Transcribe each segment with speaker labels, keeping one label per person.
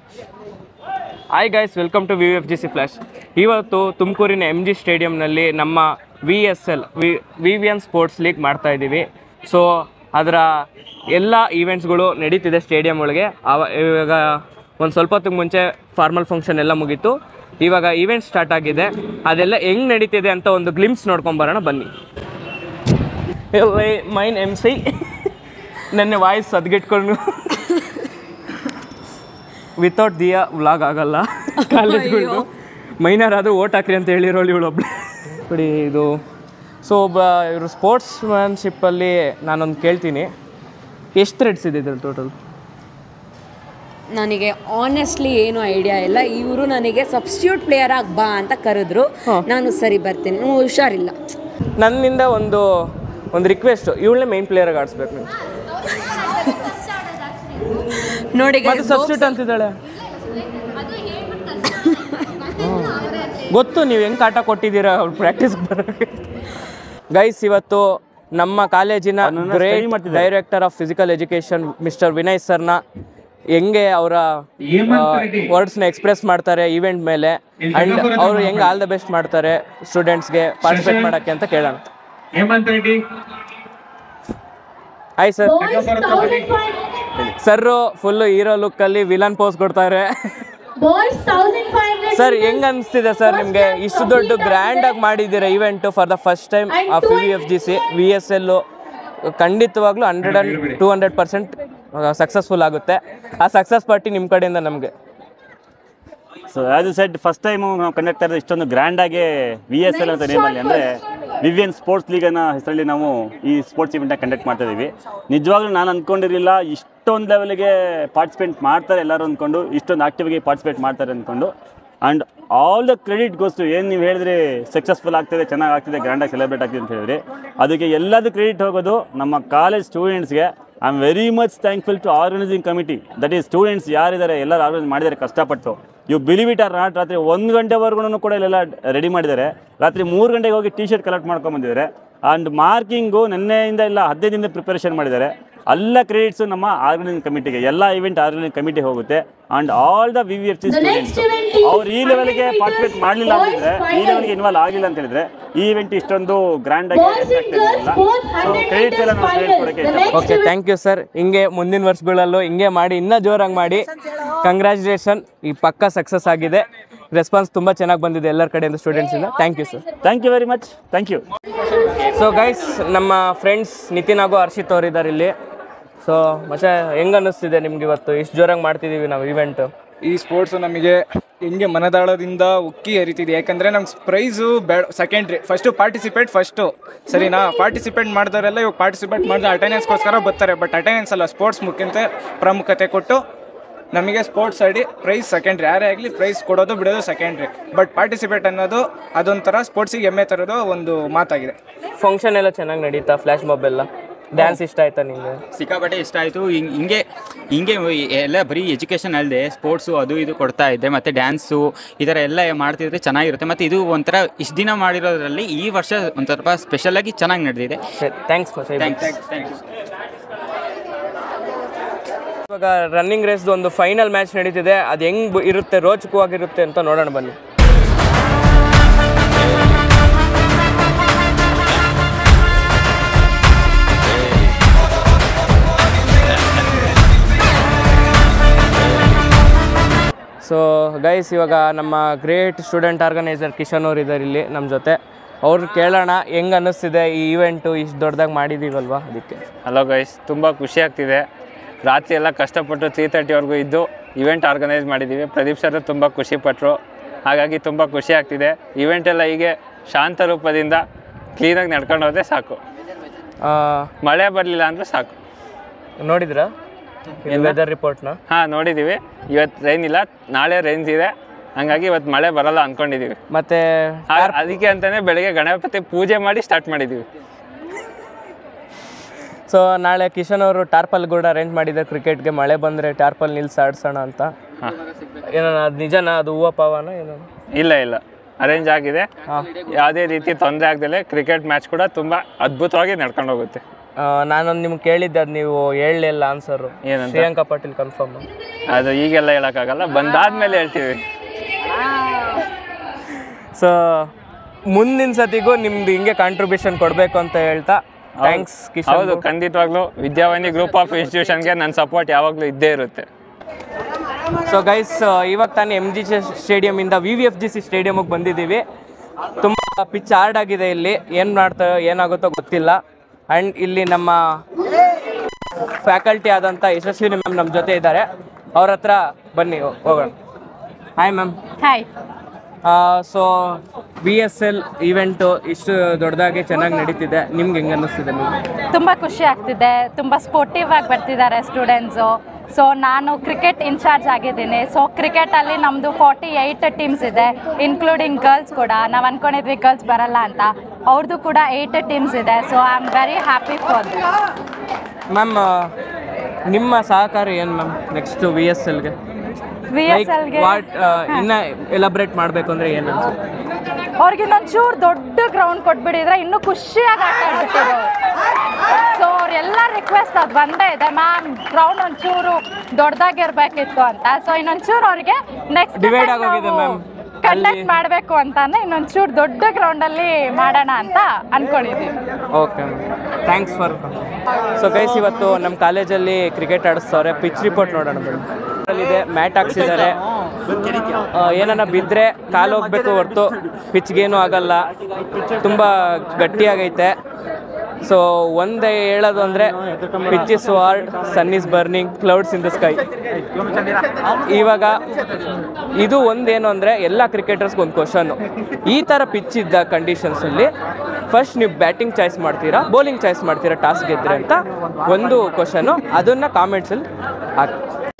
Speaker 1: Hi guys welcome to V F G C flash ಇವತ್ತು ತುಮಕೂರಿನ M G ಸ್ಟೇಡಿಯಂನಲ್ಲಿ ನಮ್ಮ V S L V V V N sports league ಮಾಡ್ತಾ ಇದ್ದೀವಿ so ಅದರ ಎಲ್ಲ ಈವೆಂಟ್ಸ್ಗಳು ನಡೀತಿದೆ ಸ್ಟೇಡಿಯಂ ಒಳಗೆ ಆವ ಇವಾಗ ಒಂದು ಸ್ವಲ್ಪ ಹೊತ್ತಿಗೆ ಮುಂಚೆ ಫಾರ್ಮಲ್ ಫಂಕ್ಷನ್ ಎಲ್ಲ ಮುಗೀತು ಇವಾಗ ಈವೆಂಟ್ ಸ್ಟಾರ್ಟ್ ಆಗಿದೆ ಅದೆಲ್ಲ ಹೆಂಗೆ ನಡೀತಿದೆ ಅಂತ ಒಂದು ಗ್ಲಿಮ್ಸ್ ನೋಡ್ಕೊಂಬರೋಣ ಬನ್ನಿ ಮೈನ್ ಎಮ್ ಸಿ ನನ್ನ ವಾಯ್ಸ್ ಸದ್ಗಿಟ್ಕೊಂಡು ವಿತೌಟ್ ದಿಯಾ ವ್ಲಾಗ್ ಆಗಲ್ಲ ಕಾಲೇಜ್ಗಳು ಮೈನರ್ ಆದರೂ ಓಟ್ ಹಾಕ್ರಿ ಅಂತ ಹೇಳಿರೋಳು ಇವಳೊಬ್ಳು ನೋಡಿ ಇದು ಸೊ ಒಬ್ಬ ಇವರು ಸ್ಪೋರ್ಟ್ಸ್ ಮ್ಯಾನ್ಶಿಪ್ಪಲ್ಲಿ ನಾನೊಂದು ಕೇಳ್ತೀನಿ ಎಷ್ಟು ಥ್ರೆಡ್ಸ್ ಇದೆ ಇದ್ರಲ್ಲಿ ಟೋಟಲ್
Speaker 2: ನನಗೆ ಆನೆಸ್ಟ್ಲಿ ಏನು ಐಡಿಯಾ ಇಲ್ಲ ಇವರು ನನಗೆ ಸಬ್ಸ್ಟಿಟ್ಯೂಟ್ ಪ್ಲೇಯರ್ ಆಗಿ ಬಾ ಅಂತ ಕರೆದ್ರು ನಾನು ಸರಿ ಬರ್ತೀನಿ ಹ್ಞೂ ಹುಷಾರಿಲ್ಲ
Speaker 1: ನನ್ನಿಂದ ಒಂದು ಒಂದು ರಿಕ್ವೆಸ್ಟು ಇವಳನ್ನೇ ಮೈನ್ ಪ್ಲೇಯರಾಗಿ ಆಡಿಸ್ಬೇಕು ನೀವು
Speaker 2: ನೋಡಿ
Speaker 1: ಮತ್ತೆ ಸಬ್ಸ್ಟಿಟ್ಯೂಟ್ ಅಂತಿದ್ದಾಳೆ ಹ್ಮ್. ಗೊತ್ತು ನೀವು ಹೆಂಗೆ ಕಾಟ ಕೊಟ್ಟಿದ್ದೀರಾ ಅವ್ಳು ಪ್ರಾಕ್ಟೀಸ್ ಬರೋಕ್ಕೆ ಗೈಸ್ ಇವತ್ತು ನಮ್ಮ ಕಾಲೇಜಿನ great director of physical education mister Vinay ಸರ್ನ ಹೆಂಗೆ ಅವರ ವರ್ಡ್ಸ್ನ ಎಕ್ಸ್ಪ್ರೆಸ್ ಮಾಡ್ತಾರೆ ಈವೆಂಟ್ ಮೇಲೆ ಅಂಡ್ ಅವರು ಹೆಂಗೆ ಆಲ್ ದ ಬೆಸ್ಟ್ ಮಾಡ್ತಾರೆ ಸ್ಟೂಡೆಂಟ್ಸ್ಗೆ ಪಾರ್ಟಿಸಿಪೇಟ್ ಮಾಡೋಕ್ಕೆ ಅಂತ ಕೇಳೋಣ
Speaker 3: Hemanth Reddy
Speaker 1: hi sir sir full hero ಲುಕ್ಕಲ್ಲಿ ವಿಲನ್ ಪೋಸ್ ಕೊಡ್ತಾರೆ
Speaker 4: Boys 1500
Speaker 1: ಸರ್ ಹೆಂಗ್ ಅನಿಸ್ತಿದೆ ಸರ್ ನಿಮಗೆ ಇಷ್ಟು ದೊಡ್ಡ ಗ್ರ್ಯಾಂಡ್ ಆಗಿ ಮಾಡಿದ್ದೀರಾ event for the first time of V F G C V S L ಖಂಡಿತವಾಗ್ಲೂ hundred and two hundred percent successful ಆಗುತ್ತೆ ಆ ಸಕ್ಸಸ್ ಪಾರ್ಟಿ ನಿಮ್ಮ ಕಡೆಯಿಂದ ನಮಗೆ
Speaker 5: so as you said first time ನಾವು ಕಂಡಕ್ಟ್ ಇರೋದು ಇಷ್ಟೊಂದು ಗ್ರ್ಯಾಂಡಾಗಿ ವಿ ಎಸ್ ಎಲ್ ಅಂತ ನೇಮಲ್ಲಿ ಅಂದರೆ ವಿವಿಯನ್ ಸ್ಪೋರ್ಟ್ಸ್ ಲೀಗ್ ಅನ್ನೋ ಹೆಸರಲ್ಲಿ ನಾವು ಈ ಸ್ಪೋರ್ಟ್ಸ್ ಇವೆಂಟ್ನ ಕಂಡಕ್ಟ್ ಮಾಡ್ತಾ ಇದ್ದೀವಿ ನಿಜವಾಗ್ಲೂ ನಾನು ಅಂದ್ಕೊಂಡಿರಲಿಲ್ಲ ಇಷ್ಟೊಂದು ಲೆವೆಲ್ಗೆ ಪಾರ್ಟಿಸಿಪೇಟ್ ಮಾಡ್ತಾರೆ ಎಲ್ಲರೂ ಅಂದ್ಕೊಂಡು ಇಷ್ಟೊಂದು ಆಕ್ಟಿವ್ಗೆ ಪಾರ್ಟಿಸಿಪೇಟ್ ಮಾಡ್ತಾರೆ ಅಂದ್ಕೊಂಡು and all the credit goes to ಏನು ನೀವು ಹೇಳಿದ್ರಿ ಸಕ್ಸಸ್ಫುಲ್ ಆಗ್ತಿದೆ ಚೆನ್ನಾಗಿ ಆಗ್ತಿದೆ ಗ್ರ್ಯಾಂಡಾಗಿ ಸೆಲೆಬ್ರೇಟ್ ಆಗ್ತಿದೆ ಅಂತ ಹೇಳಿದ್ರಿ ಅದಕ್ಕೆ ಎಲ್ಲದೂ ಕ್ರೆಡಿಟ್ ಹೋಗೋದು ನಮ್ಮ ಕಾಲೇಜ್ ಸ್ಟೂಡೆಂಟ್ಸ್ಗೆ I am very much thankful to organising committee that is students ಯಾರಿದ್ದಾರೆ ಎಲ್ಲರೂ ಆರ್ಗನೈಸ್ ಮಾಡಿದ್ದಾರೆ ಕಷ್ಟಪಟ್ಟು ಇವು ಬಿಲಿವ್ ಇಟ್ ಆರ್ ನಾಟ್ ರಾತ್ರಿ ಒಂದು ಗಂಟೆವರೆಗೂ ಕೂಡ ಇಲ್ಲೆಲ್ಲ ರೆಡಿ ಮಾಡಿದ್ದಾರೆ ರಾತ್ರಿ ಮೂರು ಗಂಟೆಗೆ ಹೋಗಿ ಟಿ ಶರ್ಟ್ ಕಲೆಕ್ಟ್ ಮಾಡ್ಕೊಂಬಂದಿದ್ದಾರೆ ಆ್ಯಂಡ್ ಮಾರ್ಕಿಂಗು ನಿನ್ನೆಯಿಂದ ಇಲ್ಲ ಹದಿನೈದು ದಿನದ ಪ್ರಿಪರೇಷನ್ ಮಾಡಿದ್ದಾರೆ ಎಲ್ಲ ಕ್ರೆಡಿಟ್ಸು ನಮ್ಮ ಆರ್ಗನೈಸಿಂಗ್ ಕಮಿಟಿಗೆ ಎಲ್ಲ ಇವೆಂಟ್ ಆರ್ಗನೈಸಿಂಗ್ ಕಮಿಟಿ ಹೋಗುತ್ತೆ and all the V V F C students ಅವ್ರು ಈ ಲೆವೆಲ್ಗೆ ಪಾರ್ಟಿಸಿಪೇಟ್ ಮಾಡಲಿಲ್ಲ ಅಂತಿದ್ರೆ ಈ ಲೆವೆಲ್ಗೆ ಇನ್ವಾಲ್ವ್ ಆಗಿಲ್ಲ ಅಂತ ಹೇಳಿದ್ರೆ ಈ ಇವೆಂಟ್ ಇಷ್ಟೊಂದು ಗ್ರ್ಯಾಂಡ್ ಆಗಿ
Speaker 4: Boys and girls, both
Speaker 5: so
Speaker 4: 100
Speaker 5: credits ಎಲ್ಲ ನಾವು
Speaker 4: meters
Speaker 5: ಕ್ರೆಡಿಟ್ ಕೊಡೋಕ್ಕೆ
Speaker 4: final. The
Speaker 5: ಇಷ್ಟಪಡ್ತೀನಿ
Speaker 1: ಓಕೆ ಥ್ಯಾಂಕ್ ಯು ಸರ್ ಹಿಂಗೆ ಮುಂದಿನ ವರ್ಷಗಳಲ್ಲೂ ಹಿಂಗೆ ಮಾಡಿ ಇನ್ನೂ ಜೋರಾಗಿ ಮಾಡಿ ಕಂಗ್ರ್ಯಾಚುಲೇಷನ್ ಈ ಪಕ್ಕ ಸಕ್ಸಸ್ ಆಗಿದೆ ರೆಸ್ಪಾನ್ಸ್ ತುಂಬ ಚೆನ್ನಾಗಿ ಬಂದಿದೆ ಎಲ್ಲರ ಕಡೆಯಿಂದ ಸ್ಟೂಡೆಂಟ್ಸಿಂದ thank you sir
Speaker 5: thank you very much thank you
Speaker 1: so guys ನಮ್ಮ ಫ್ರೆಂಡ್ಸ್ ನಿತಿನ್ ಹಾಗೂ ಹರ್ಷಿತ್ ಅವರಿದ್ದಾರೆ ಇಲ್ಲಿ ಸೊ ಮತ್ತೆ ಹೆಂಗ್ ಅನ್ನಿಸ್ತಿದೆ ನಿಮ್ಗೆ ಇವತ್ತು ಇಷ್ಟು ಜೋರಾಗಿ ಮಾಡ್ತಿದ್ದೀವಿ ನಾವು ಇವೆಂಟ್
Speaker 6: ಈ ಸ್ಪೋರ್ಟ್ಸು ನಮಗೆ ಹಿಂಗೆ ಮನದಾಳದಿಂದ ಉಕ್ಕಿ ಹರಿತಿದೆ ಯಾಕಂದರೆ ನಮ್ಗೆ ಪ್ರೈಸು ಬೇಡ ಸೆಕೆಂಡ್ರಿ ಫಸ್ಟು ಪಾರ್ಟಿಸಿಪೇಟ್ ಫಸ್ಟು ಸರಿನಾ ಪಾರ್ಟಿಸಿಪೇಟ್ ಮಾಡಿದವರೆಲ್ಲ ಇವಾಗ ಪಾರ್ಟಿಸಿಪೇಟ್ ಮಾಡಿದ್ರೆ ಅಟೆಂಡೆನ್ಸ್ಗೋಸ್ಕರ ಬರ್ತಾರೆ ಬಟ್ ಅಟೆಂಡೆನ್ಸ್ ಅಲ್ಲ ಸ್ಪೋರ್ಟ್ಸ್ ಮುಖ್ಯಂತೆ ಪ್ರಾಮುಖ್ಯತೆ ಕೊಟ್ಟು ನಮಗೆ ಸ್ಪೋರ್ಟ್ಸ್ ಆಡಿ ಪ್ರೈಸ್ ಸೆಕೆಂಡ್ರಿ ಯಾರೇ ಆಗಲಿ ಪ್ರೈಸ್ ಕೊಡೋದು ಬಿಡೋದು ಸೆಕೆಂಡ್ರಿ ಬಟ್ ಪಾರ್ಟಿಸಿಪೇಟ್ ಅನ್ನೋದು ಅದೊಂಥರ ಸ್ಪೋರ್ಟ್ಸಿಗೆ ಹೆಮ್ಮೆ ತರೋದು ಒಂದು ಮಾತಾಗಿದೆ
Speaker 1: ಫಂಕ್ಷನ್ ಎಲ್ಲ ಚೆನ್ನಾಗಿ ನಡೀತಾ ಫ್ಲ್ಯಾಶ್ ಮಾಬ್ ಎಲ್ಲ ಡ್ಯಾನ್ಸ್ ಇಷ್ಟ ಆಯ್ತಾ ನಿಮಗೆ
Speaker 7: ಸಿಕ್ಕಾಪಟ್ಟೆ ಇಷ್ಟ ಆಯಿತು ಹಿಂಗೆ ಹಿಂಗೆ ಎಲ್ಲ ಬರೀ ಎಜುಕೇಷನ್ ಅಲ್ಲದೆ ಸ್ಪೋರ್ಟ್ಸು ಅದು ಇದು ಕೊಡ್ತಾ ಇದ್ದೆ ಮತ್ತು ಡ್ಯಾನ್ಸು ಈ ಥರ ಎಲ್ಲ ಮಾಡ್ತಿದ್ರೆ ಚೆನ್ನಾಗಿರುತ್ತೆ ಮತ್ತು ಇದು ಒಂಥರ ಇಷ್ಟು ದಿನ ಮಾಡಿರೋದ್ರಲ್ಲಿ ಈ ವರ್ಷ ಒಂಥರ ಸ್ಪೆಷಲಾಗಿ ಚೆನ್ನಾಗಿ ನಡೆದಿದೆ
Speaker 1: ಥ್ಯಾಂಕ್ಸ್ ಮತ್ತೆ
Speaker 7: ಥ್ಯಾಂಕ್ ಥ್ಯಾಂಕ್ ಯು
Speaker 1: ಇವಾಗ ರನ್ನಿಂಗ್ ರೇಸ್ದು ಒಂದು ಫೈನಲ್ ಮ್ಯಾಚ್ ನಡೀತಿದೆ ಅದು ಹೆಂಗ್ ಇರುತ್ತೆ ರೋಚಕವಾಗಿರುತ್ತೆ ಅಂತ ನೋಡೋಣ ಬನ್ನಿ ಸೊ ಗೈಸ್ ಇವಾಗ ನಮ್ಮ ಗ್ರೇಟ್ ಸ್ಟೂಡೆಂಟ್ ಆರ್ಗನೈಸರ್ ಕಿಶನ್ ಅವ್ರು ಇದ್ದಾರೆ ಇಲ್ಲಿ ನಮ್ಮ ಜೊತೆ ಅವ್ರು ಕೇಳೋಣ ಹೆಂಗ್ ಅನ್ನಿಸ್ತಿದೆ ಈ ಇವೆಂಟು ಇಷ್ಟು ದೊಡ್ಡದಾಗಿ ಮಾಡಿದ್ದೀವಲ್ವಾ ಅದಕ್ಕೆ
Speaker 8: ಹಲೋ ಗೈಸ್ ತುಂಬ ಖುಷಿ ಆಗ್ತಿದೆ ರಾತ್ರಿ ಎಲ್ಲ ಕಷ್ಟಪಟ್ಟು ತ್ರೀ ತರ್ಟಿವರೆಗೂ ಇದ್ದು ಇವೆಂಟ್ ಆರ್ಗನೈಸ್ ಮಾಡಿದ್ದೀವಿ ಪ್ರದೀಪ್ ಸರ್ ತುಂಬ ಖುಷಿಪಟ್ಟರು ಹಾಗಾಗಿ ತುಂಬ ಖುಷಿ ಆಗ್ತಿದೆ ಇವೆಂಟ್ ಎಲ್ಲ ಹೀಗೆ ಶಾಂತ ರೂಪದಿಂದ ಕ್ಲೀನಾಗಿ ನಡ್ಕೊಂಡು ಹೋದ್ರೆ ಸಾಕು
Speaker 1: ಆ,
Speaker 8: ಮಳೆ ಬರಲಿಲ್ಲ ಅಂದರೆ ಸಾಕು
Speaker 1: ನೋಡಿದ್ರಾ ವೆದರ್ ರಿಪೋರ್ಟ್ನ
Speaker 8: ಹಾಂ ನೋಡಿದ್ದೀವಿ ಇವತ್ತು ರೈನ್ ಇಲ್ಲ ನಾಳೆ ರೈನ್ಸ್ ಇದೆ ಹಂಗಾಗಿ ಇವತ್ತು ಮಳೆ ಬರಲ್ಲ ಅಂದ್ಕೊಂಡಿದ್ದೀವಿ
Speaker 1: ಮತ್ತೆ
Speaker 8: ಅದಕ್ಕೆ ಅಂತಲೇ ಬೆಳಗ್ಗೆ ಗಣಪತಿ ಪೂಜೆ ಮಾಡಿ ಸ್ಟಾರ್ಟ್ ಮಾಡಿದ್ದೀವಿ
Speaker 1: ಸೊ ನಾಳೆ ಕಿಶನ್ ಅವರು ಟಾರ್ಪಲ್ ಕೂಡ ಅರೇಂಜ್ ಮಾಡಿದ್ದಾರೆ ಕ್ರಿಕೆಟ್ಗೆ ಮಳೆ ಬಂದರೆ ಟಾರ್ಪಲ್ ನಿಲ್ಸಿ ಆಡ್ಸೋಣ ಅಂತ
Speaker 8: ಹಾಂ
Speaker 1: ಏನೋ ಅದು ನಿಜನಾ ಅದು ಹೂವು ಪಾವನ ಏನೋ
Speaker 8: ಇಲ್ಲ ಇಲ್ಲ ಅರೇಂಜ್ ಆಗಿದೆ ಯಾವುದೇ ರೀತಿ ತೊಂದರೆ ಆಗ್ದಲೆ ಕ್ರಿಕೆಟ್ ಮ್ಯಾಚ್ ಕೂಡ ತುಂಬ ಅದ್ಭುತವಾಗಿ ನಡ್ಕೊಂಡು ಹೋಗುತ್ತೆ
Speaker 1: ನಾನೊಂದು ನಿಮ್ಗೆ ಕೇಳಿದ್ದೆ ಅದು ನೀವು ಹೇಳಲಿಲ್ಲ ಆನ್ಸರು
Speaker 8: ಏನಂತ?
Speaker 1: ಶ್ರೇಯಾಂಕ ಪಾಟೀಲ್ ಕನ್ಫರ್ಮ್
Speaker 8: ಅದು ಈಗೆಲ್ಲ ಹೇಳೋಕ್ಕಾಗಲ್ಲ ಬಂದಾದ್ಮೇಲೆ ಹೇಳ್ತೀವಿ
Speaker 1: ಸೊ ಮುಂದಿನ ಸತಿಗೂ ನಿಮ್ದು ಹಿಂಗೆ ಕಾಂಟ್ರಿಬ್ಯೂಷನ್ ಕೊಡಬೇಕು ಅಂತ ಹೇಳ್ತಾ ಥ್ಯಾಂಕ್ಸ್ ಕಿಶೋರ್
Speaker 8: ಹೌದು ಖಂಡಿತವಾಗ್ಲೂ ವಿದ್ಯಾವಾಹಿನಿ ಗ್ರೂಪ್ ಆಫ್ ಇನ್ಸ್ಟಿಟ್ಯೂಷನ್ಗೆ ನನ್ನ ಸಪೋರ್ಟ್ ಯಾವಾಗಲೂ ಇದ್ದೇ ಇರುತ್ತೆ
Speaker 1: ಸೊ ಗೈಸ್ ಇವಾಗ ತಾನೇ ಎಮ್ ಜಿ ಸ್ಟೇಡಿಯಮಿಂದ V V F G C ಸ್ಟೇಡಿಯಮಿಗೆ ಬಂದಿದ್ದೀವಿ ತುಂಬ ಪಿಚ್ ಹಾರ್ಡ್ ಆಗಿದೆ ಇಲ್ಲಿ ಏನು ಮಾಡ್ತಾ ಏನಾಗುತ್ತೋ ಗೊತ್ತಿಲ್ಲ ಆ್ಯಂಡ್ ಇಲ್ಲಿ ನಮ್ಮ ಫ್ಯಾಕಲ್ಟಿ ಆದಂಥ ಯಶಸ್ವಿನಿ ಮ್ಯಾಮ್ ನಮ್ಮ ಜೊತೆ ಇದ್ದಾರೆ ಅವ್ರ ಹತ್ರ ಬನ್ನಿ ಹೋಗೋಣ hi ma'am
Speaker 3: hi
Speaker 1: so B S L event ಇಷ್ಟು ದೊಡ್ಡದಾಗಿ ಚೆನ್ನಾಗಿ ನಡೀತಿದೆ ನಿಮ್ಗೆ ಹೆಂಗೆ ಅನ್ನಿಸ್ತಿದೆ ನಿಮ್ಗೆ
Speaker 3: ತುಂಬ ಖುಷಿ ಆಗ್ತಿದೆ ತುಂಬ ಸ್ಪೋರ್ಟಿವ್ ಆಗಿ ಬರ್ತಿದ್ದಾರೆ ಸ್ಟೂಡೆಂಟ್ಸು ಸೊ ನಾನು ಕ್ರಿಕೆಟ್ ಇನ್ಚಾರ್ಜ್ ಆಗಿದ್ದೀನಿ ಸೊ ಕ್ರಿಕೆಟಲ್ಲಿ ನಮ್ಮದು ಫಾರ್ಟಿ ಏಯ್ಟ್ ಟೀಮ್ಸ್ ಇದೆ ಇನ್ಕ್ಲೂಡಿಂಗ್ ಗರ್ಲ್ಸ್ ಕೂಡ ನಾವು ಅಂದ್ಕೊಂಡಿದ್ವಿ ಗರ್ಲ್ಸ್ ಬರಲ್ಲ ಅಂತ ಅವ್ರದ್ದು ಕೂಡ ಏಯ್ಟ್ ಟೀಮ್ಸ್ ಇದೆ so I am very happy for this
Speaker 1: ma'am ನಿಮ್ಮ ಸಹಕಾರ ಏನು ಮ್ಯಾಮ್ ನೆಕ್ಸ್ಟ್ ವಿ ಎಸ್ ಎಲ್ಗೆ
Speaker 3: ವಿ
Speaker 1: ಲೈಕ್
Speaker 3: ಎಸ್ ಎಲ್ಗೆ
Speaker 1: ವಾಟ್ ಇನ್ನ ಎಲಾಬ್ರೇಟ್ ಮಾಡಬೇಕು ಅಂದರೆ ಏನು ಅನ್ಸುತ್ತೆ
Speaker 3: ಅವ್ರಿಗೆ ಇನ್ನೊಂಚೂರು ದೊಡ್ಡ ಗ್ರೌಂಡ್ ಕೊಟ್ಬಿಟ್ಟಿದ್ರೆ ಇನ್ನೂ ಖುಷಿಯಾಗಿ ಆಟ ಆಡ್ಬಿಟ್ಟಿದ್ರು ಸೊ ಅವ್ರೆಲ್ಲ ರಿಕ್ವೆಸ್ಟ್ ಅದು ಬಂದೇ ಇದೆ ಮ್ಯಾಮ್ ಗ್ರೌಂಡ್ ಒಂಚೂರು ದೊಡ್ಡದಾಗಿರ್ಬೇಕಿತ್ತು ಅಂತ ಸೊ ಇನ್ನೊಂಚೂರು ಅವ್ರಿಗೆ ನೆಕ್ಸ್ಟ್
Speaker 1: Divide ಆಗೋಗಿದೆ ma'am.
Speaker 3: ಕಂಡಕ್ಟ್ ಮಾಡಬೇಕು ಅಂತಾನೆ ಇನ್ನೊಂಚೂರು ದೊಡ್ಡ ಗ್ರೌಂಡಲ್ಲಿ ಮಾಡೋಣ ಅಂತ ಅನ್ಕೊಂಡಿದ್ದೀವಿ
Speaker 1: okay thanks for so guys ಇವತ್ತು ನಮ್ಮ ಕಾಲೇಜಲ್ಲಿ ಕ್ರಿಕೆಟ್ ಆಡಿಸ್ತವ್ರೆ ಪಿಚ್ ರಿಪೋರ್ಟ್ ನೋಡೋಣ ಬನ್ನಿ ಇದೆ ಮ್ಯಾಟ್ ಹಾಕ್ಸಿದ್ದಾರೆ ಏನನ್ನ ಬಿದ್ದರೆ ಕಾಲು ಹೋಗ್ಬೇಕು ಹೊರ್ತು ಪಿಚ್ಗೇನು ಆಗಲ್ಲ ತುಂಬ ಗಟ್ಟಿಯಾಗೈತೆ ಸೊ ಒಂದೇ ಹೇಳೋದು ಅಂದರೆ pitch is hard sun is burning clouds in the sky ಇವಾಗ ಇದು ಒಂದೇನು ಅಂದರೆ ಎಲ್ಲ ಕ್ರಿಕೆಟರ್ಸ್ಗೆ ಒಂದು ಕ್ವಶನ್ನು ಈ ಥರ ಪಿಚ್ ಇದ್ದ ಕಂಡೀಷನ್ಸಲ್ಲಿ ಫಸ್ಟ್ ನೀವು ಬ್ಯಾಟಿಂಗ್ ಚಾಯ್ಸ್ ಮಾಡ್ತೀರಾ ಬೌಲಿಂಗ್ ಚಾಯ್ಸ್ ಮಾಡ್ತೀರಾ ಟಾಸ್ ಗೆದ್ರೆ ಅಂತ ಒಂದು ಕ್ವಶನು ಅದನ್ನು ಕಾಮೆಂಟ್ಸಲ್ಲಿ ಹಾಕಿ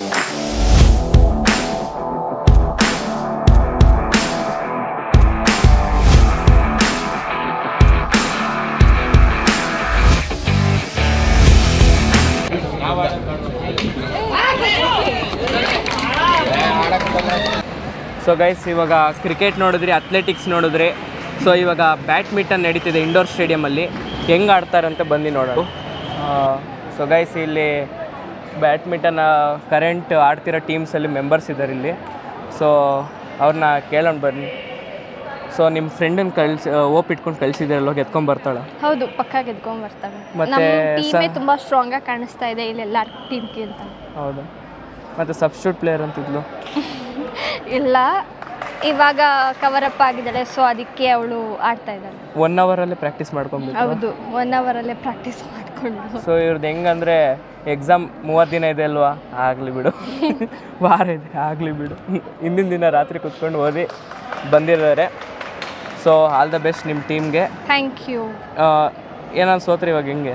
Speaker 1: ಸೊ ಗೈಸ್ ಇವಾಗ ಕ್ರಿಕೆಟ್ ನೋಡಿದ್ರಿ ಅಥ್ಲೆಟಿಕ್ಸ್ ನೋಡಿದ್ರಿ ಸೊ ಇವಾಗ ಬ್ಯಾಡ್ಮಿಂಟನ್ ನಡೀತಿದೆ ಇಂಡೋರ್ ಸ್ಟೇಡಿಯಮಲ್ಲಿ ಹೆಂಗೆ ಆಡ್ತಾರಂತ ಬಂದು ನೋಡೋಣ ಸೊ ಗೈಸ್ ಇಲ್ಲಿ ಬ್ಯಾಡ್ಮಿಂಟನ್ ಕರೆಂಟ್ ಆಡ್ತಿರೋ ಟೀಮ್ಸಲ್ಲಿ ಮೆಂಬರ್ಸ್ ಇದ್ದಾರೆ ಇಲ್ಲಿ ಸೊ ಅವ್ರನ್ನ ಕೇಳೋಣ ಬನ್ನಿ ಸೊ ನಿಮ್ಮ ಫ್ರೆಂಡನ್ನ ಕಳ್ಸಿ ಓಪ್ ಇಟ್ಕೊಂಡು ಕಳ್ಸಿದ್ದೀರಲ್ಲ ಎತ್ಕೊಂಡ್ ಬರ್ತಾಳ
Speaker 9: ಹೌದು ಪಕ್ಕ ಗೆದ್ಕೊಂಡ್ ಬರ್ತವೆ
Speaker 1: ಮತ್ತೆ
Speaker 9: ನಮ್ಮ ಟೀಮೇ
Speaker 1: ಸ-
Speaker 9: ತುಂಬಾ ಸ್ಟ್ರಾಂಗ್ ಆಗಿ ಕಾಣಿಸ್ತಾ ಇದೆ ಇಲ್ಲೆಲ್ಲ ಟೀಮ್ಗಿಂತ
Speaker 1: ಹೌದು ಮತ್ತು ಸಬ್ಸ್ಟ್ಯೂಟ್ ಪ್ಲೇಯರ್ ಅಂತಿದ್ಲು
Speaker 9: ಇಲ್ಲ ಇವಾಗ ಕವರ್ ಅಪ್ ಆಗಿದ್ದಾಳೆ ಸೊ ಅದಕ್ಕೆ ಅವಳು ಆಡ್ತಾ ಇದ್ದಾಳೆ
Speaker 1: ಒನ್ ಅವರಲ್ಲೇ ಪ್ರಾಕ್ಟೀಸ್ ಮಾಡ್ಕೊಂಡ್ಬಿಟ್ಟು
Speaker 9: ಹೌದು ಒನ್ ಅವರಲ್ಲೇ ಪ್ರಾಕ್ಟೀಸ್ ಮಾಡಿಕೊಂಡು
Speaker 1: ಸೊ ಇವ್ರದ್ದು ಹೆಂಗಂದ್ರೆ ಎಕ್ಸಾಮ್ ಮೂವತ್ತು ದಿನ ಇದೆ ಅಲ್ವಾ ಆಗಲಿ ಬಿಡು ವಾರ ಇದೆ ಆಗಲಿ ಬಿಡು ಹಿಂದಿನ ದಿನ ರಾತ್ರಿ ಕುತ್ಕೊಂಡು ಓದಿ ಬಂದಿದ್ದಾರೆ ಸೊ ಆಲ್ ದ ಬೆಸ್ಟ್ ನಿಮ್ಮ ಟೀಮ್ಗೆ
Speaker 9: ಥ್ಯಾಂಕ್ ಯು
Speaker 1: ಏನಾದ್ರು ಸೋತ್ರಿ ಇವಾಗ ಹೆಂಗೆ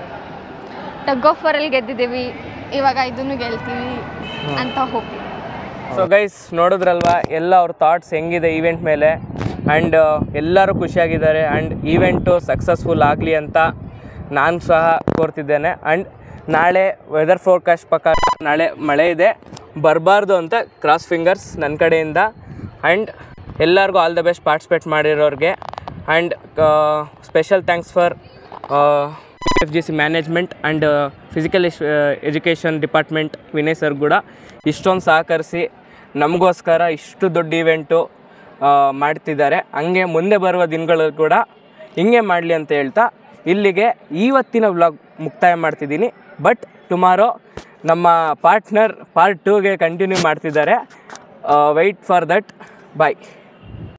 Speaker 9: ಟಗ್ ಆಫ್ ಅಲ್ಲಿ ಗೆದ್ದಿದ್ದೀವಿ ಇವಾಗ ಇದನ್ನು ಗೆಲ್ತೀವಿ ಅಂತ ಹೋಗಿ
Speaker 1: ಸೊ ಗೈಸ್ ನೋಡಿದ್ರಲ್ವಾ ಎಲ್ಲ ಅವ್ರ ಥಾಟ್ಸ್ ಹೆಂಗಿದೆ ಈವೆಂಟ್ ಮೇಲೆ ಆ್ಯಂಡ್ ಎಲ್ಲರೂ ಖುಷಿಯಾಗಿದ್ದಾರೆ ಆ್ಯಂಡ್ ಈವೆಂಟು ಸಕ್ಸಸ್ಫುಲ್ ಆಗಲಿ ಅಂತ ನಾನು ಸಹ ಕೋರ್ತಿದ್ದೇನೆ ಆ್ಯಂಡ್ ನಾಳೆ ವೆದರ್ ಫೋರ್ಕಾಸ್ಟ್ ಪ್ರಕಾರ ನಾಳೆ ಮಳೆ ಇದೆ ಬರಬಾರ್ದು ಅಂತ ಕ್ರಾಸ್ ಫಿಂಗರ್ಸ್ ನನ್ನ ಕಡೆಯಿಂದ ಆ್ಯಂಡ್ ಎಲ್ಲರಿಗೂ ಆಲ್ ದ ಬೆಸ್ಟ್ ಪಾರ್ಟಿಸಿಪೇಟ್ ಮಾಡಿರೋರಿಗೆ and special thanks for F G C management and physical education department Vinay sir ಕೂಡ ಇಷ್ಟೊಂದು ಸಹಕರಿಸಿ ನಮಗೋಸ್ಕರ ಇಷ್ಟು ದೊಡ್ಡ ಇವೆಂಟು ಮಾಡ್ತಿದ್ದಾರೆ ಹಂಗೆ ಮುಂದೆ ಬರುವ ದಿನಗಳು ಕೂಡ ಹಿಂಗೆ ಮಾಡಲಿ ಅಂತ ಹೇಳ್ತಾ ಇಲ್ಲಿಗೆ ಇವತ್ತಿನ ವ್ಲಾಗ್ ಮುಕ್ತಾಯ ಮಾಡ್ತಿದ್ದೀನಿ ಬಟ್ ಟುಮಾರೋ ನಮ್ಮ ಪಾರ್ಟ್ನರ್ ಪಾರ್ಟ್ ಟೂಗೆ ಕಂಟಿನ್ಯೂ ಮಾಡ್ತಿದ್ದಾರೆ ವೆಯ್ಟ್ ಫಾರ್ ದಟ್ ಬಾಯ್